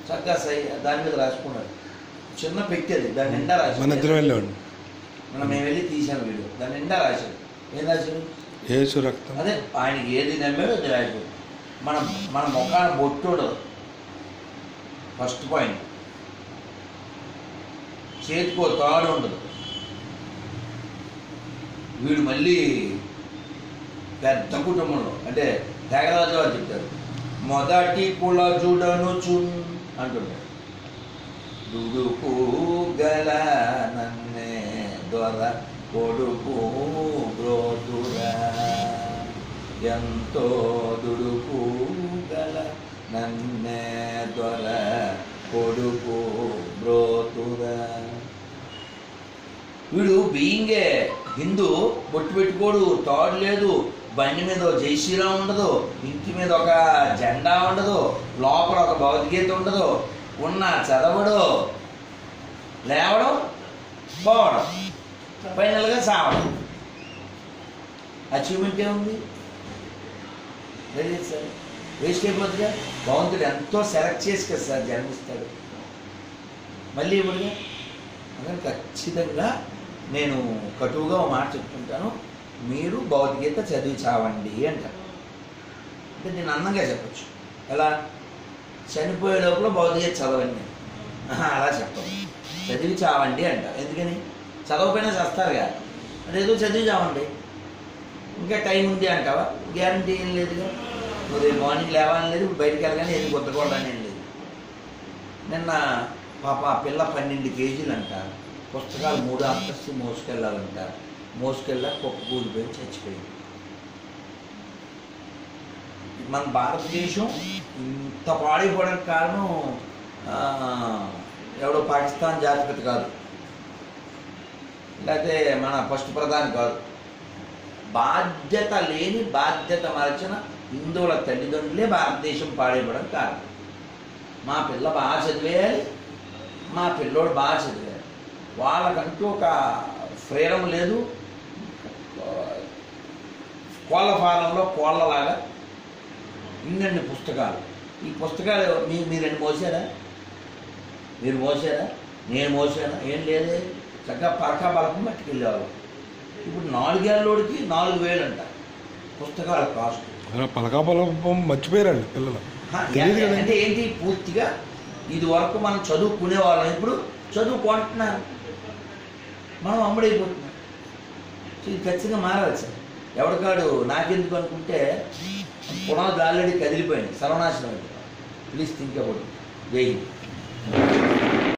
చక్కగా సై దాని మీద రాసుకున్నాడు చిన్న పెట్టేది దాని నిండా మన రాశాడు ఇద్దరం వెళ్ళాడు మనం మేము వెళ్ళి తీసాం వీడియో దాని నిండా రాశాడు ఏం రాశాడు ఏసు రక్తం అదే ఆయనకి ఏది నమ్మాడో అది రాశాడు మన మన ముఖాన బొట్టు ఉండదు ఫస్ట్ పాయింట్ చేతికో తాడు ఉండదు వీడు మళ్ళీ పెద్ద కుటుంబంలో అంటే త్యాగరాజు వారు చెప్తారు మొదటి కుల జుడను చున్ అంటున్నాడు దుడుకు గల నన్నే దొర కొడుకు బ్రోతురా ఎంతో దుడుకు గల నన్నే దొర కొడుకు బ్రోతురా వీడు బీయింగే హిందూ బొట్టు పెట్టుకోడు తాడు లేదు బండి మీద ఓ జై శ్రీరామ్ ఉండదు ఇంటి మీద ఒక జెండా ఉండదు లోపల ఒక భగవద్గీత ఉండదు ఉన్న చదవడు లేవడం పోవడం ఫైనల్గా సావడం అచీవ్మెంట్ ఏముంది లేదు సార్ వేస్ట్ అయిపోతుందిగా భగవంతుడు ఎంతో సెలెక్ట్ చేసి కదా సార్ జన్మిస్తాడు మళ్ళీ ఇవ్వడుగా అందుకని ఖచ్చితంగా నేను కటువుగా ఒక మాట చెప్తుంటాను మీరు భగవద్గీత చదివి చావండి అంటారు అంటే నేను అందంగా చెప్పచ్చు ఎలా చనిపోయే లోపల భగవద్గీత చదవండి ఆహా, అలా చెప్పను చదివి చావండి అంట ఎందుకని చదవకపోయినా చేస్తారుగా అంటే ఏదో చదివి చావండి ఇంకా టైం ఉంది అంటావా గ్యారంటీ ఏం లేదుగా నువ్వు రేపు మార్నింగ్ లేవాలని లేదు ఇప్పుడు బయటికి వెళ్ళగానే ఏది కొత్తకోవడానికి ఏం లేదు నిన్న పాప ఆ పిల్ల పన్నెండు కేజీలు అంట పుస్తకాలు మూడు అంతస్తు మోసుకెళ్ళాలంట మోసుకెళ్ళా కుక్క కూలిపోయి చచ్చిపోయింది మన భారతదేశం ఇంత పాడైపోవడానికి కారణం ఆ, ఎవడో పాకిస్తాన్ జాతిపతి కాదు లేకపోతే మన ఫస్ట్ ప్రధాని కాదు బాధ్యత లేని బాధ్యత మరచిన హిందువుల తల్లిదండ్రులే భారతదేశం పాడైపోవడానికి కారణం మా పిల్ల బాగా చదివేయాలి మా పిల్లోడు బాగా చదివేయాలి వాళ్ళకంటూ ఒక ఫ్రీడమ్ లేదు కోళ్ళ ఫారంలో కోళ్ళలాగా ఇన్నన్ని పుస్తకాలు ఈ పుస్తకాలు మీ మీరు ఎన్ని మోసారా మీరు మోసారా నేను మోసానా ఏం లేదే చక్కగా పరకా బలకం పట్టుకెళ్ళేవాళ్ళం ఇప్పుడు నాలుగేళ్ళోడికి నాలుగు వేలు అంట పుస్తకాల కాస్ట్ పలకా పలకం మర్చిపోయారండి పిల్లలు హా, తెలియదు కదా అంటే ఏంటి పూర్తిగా ఇది వరకు మనం చదువుకునే వాళ్ళం ఇప్పుడు చదువుకుంటున్నారు మనం అమ్ముడైపోతున్నాం సో ఇది ఖచ్చితంగా మారాలి సార్ ఎవరికాడు నాకెందుకు అనుకుంటే పునాదులు ఆల్రెడీ కదిలిపోయింది సర్వనాశనం అయిపోయింది ప్లీజ్ థింక్ అబౌట్ జై హింద్